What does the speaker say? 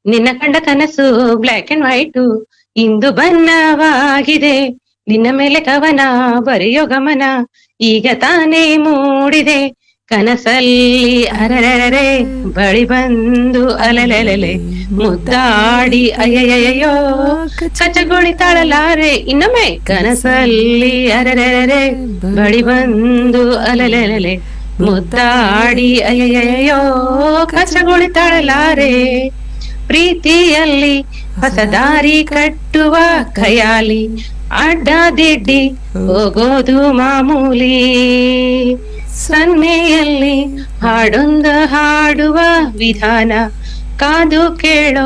ನಿನ್ನ ಕಂಡ ಕನಸು ಬ್ಲ್ಯಾಕ್ ಅಂಡ್ ವೈಟ್ ಇಂದು ಬಣ್ಣವಾಗಿದೆ ನಿನ್ನ ಮೇಲೆ ಕವನ ಬರೆಯೋ ಗಮನ ಈಗ ತಾನೇ ಮೂಡಿದೆ ಕನಸಲ್ಲಿ ಅರರರೆ ಬಳಿ ಬಂದು ಅಲಲೆಲೆ ಮುದ್ದಾಡಿ ಅಯ್ಯಯ್ಯಯ್ಯೋ ಕಚ್ಚಗುಳಿ ತಾಳಲಾರೆ ಇನ್ನೊಮ್ಮೆ ಕನಸಲ್ಲಿ ಅರರರೆ ಬಳಿ ಬಂದು ಅಲಲೆಲೆ ಮುದ್ದಾಡಿ ಅಯ್ಯಯ್ಯಯ್ಯೋ ಕಚ್ಚಗುಳಿ ತಾಳಲಾರೆ ಪ್ರೀತಿಯಲ್ಲಿ ಹೊಸ ದಾರಿ ಕಟ್ಟುವ ಖಯಾಲಿ ಅಡ್ಡದಿಡ್ಡಿ ಹೋಗೋದು ಮಾಮೂಲಿ ಸನ್ನೆಯಲ್ಲಿ ಹಾಡೊಂದು ಹಾಡುವ ವಿಧಾನ ಕಾದು ಕೇಳೋ